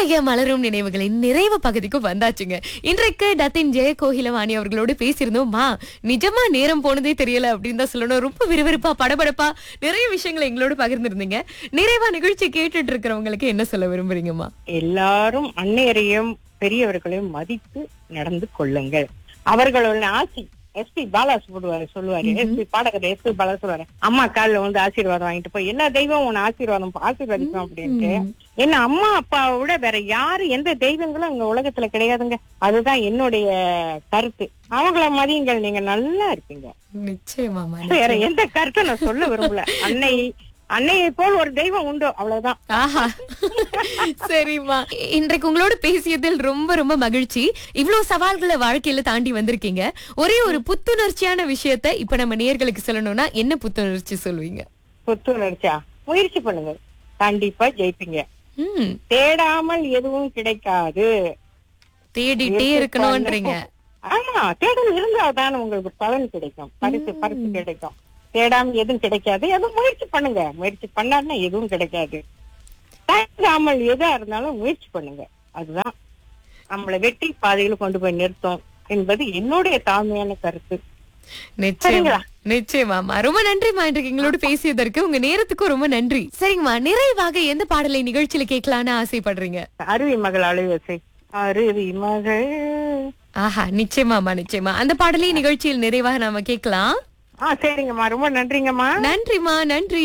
இன்றைய மலரும் நினைவுகளின் நிறைவு பகுதிக்கு வந்தாச்சுங்க இன்றைக்கு டத்தின் ஜெய கோகிலவாணி அவர்களோடு பேசியிருந்தோம்மா நிஜமா நேரம் போனதே தெரியல அப்படின்னு தான் சொல்லணும் ரொம்ப விறுவிறுப்பா படபடப்பா நிறைய விஷயங்களை எங்களோட பகிர்ந்திருந்தீங்க நிறைவா நிகழ்ச்சி கேட்டுட்டு இருக்கிறவங்களுக்கு என்ன சொல்ல விரும்புறீங்கம்மா எல்லாரும் அன்னையரையும் பெரியவர்களையும் மதித்து நடந்து கொள்ளுங்கள் அவர்களுடைய ஆசி எஸ்பி பாலா சொல்லுவாரு சொல்லுவாரு எஸ்பி பாடகர் எஸ்பி பாலா சொல்லுவாரு அம்மா காலில் வந்து ஆசீர்வாதம் வாங்கிட்டு போய் எல்லா தெய்வம் உன்னை ஆசீர்வாதம் ஆசீர்வதிக்கும் அப்படின்ட்டு என்ன அம்மா அப்பாவை விட வேற யாரு எந்த தெய்வங்களும் இந்த உலகத்துல கிடையாதுங்க அதுதான் என்னுடைய கருத்து அவங்கள மதியுங்கள் நீங்க நல்லா இருப்பீங்க நிச்சயமாமா வேற எந்த கருத்தும் நான் சொல்ல விரும்பல அன்னை அன்னையை போல் ஒரு தெய்வம் உண்டு அவ்வளவுதான் ஆஹா சரிம்மா இன்றைக்கு உங்களோட பேசியதில் ரொம்ப ரொம்ப மகிழ்ச்சி இவ்வளவு சவால்களை வாழ்க்கையில தாண்டி வந்திருக்கீங்க ஒரே ஒரு புத்துணர்ச்சியான விஷயத்த இப்ப நம்ம நேயர்களுக்கு சொல்லணும்னா என்ன புத்துணர்ச்சி சொல்லுவீங்க புத்துணர்ச்சியா முயற்சி பண்ணுங்க கண்டிப்பா ஜெயிப்பீங்க ம் தேடாமல் எதுவும் கிடைக்காது தேடிட்டே இருக்கணும்ன்றீங்க ஆமா தேடல் இருந்தா தான் உங்களுக்கு பலன் கிடைக்கும் பரிசு பரிசு கிடைக்கும் தேடாம எதுவும் கிடைக்காது எதுவும் முயற்சி பண்ணுங்க முயற்சி பண்ணாருன்னா எதுவும் கிடைக்காது தயங்காமல் எதா இருந்தாலும் முயற்சி பண்ணுங்க அதுதான் நம்மளை வெற்றி பாதையில கொண்டு போய் நிறுத்தும் என்பது என்னுடைய தாழ்மையான கருத்து நிச்சயமா சரிங்களா? நிச்சயமாமா ரொம்ப நன்றிமா இன்றைக்கு எங்களோட பேசியதற்கு உங்க நேரத்துக்கும் ரொம்ப நன்றி சரிங்கம்மா நிறைவாக எந்த பாடலை நிகழ்ச்சியில கேட்கலான்னு ஆசைப்படுறீங்க அருவி மகள் அலைவசை அருவி மகள் ஆஹா நிச்சயமாமா நிச்சயமா அந்த பாடலை நிகழ்ச்சியில் நிறைவாக நாம கேட்கலாம் ஆ சரிங்கம்மா ரொம்ப நன்றிங்கம்மா நன்றிமா நன்றி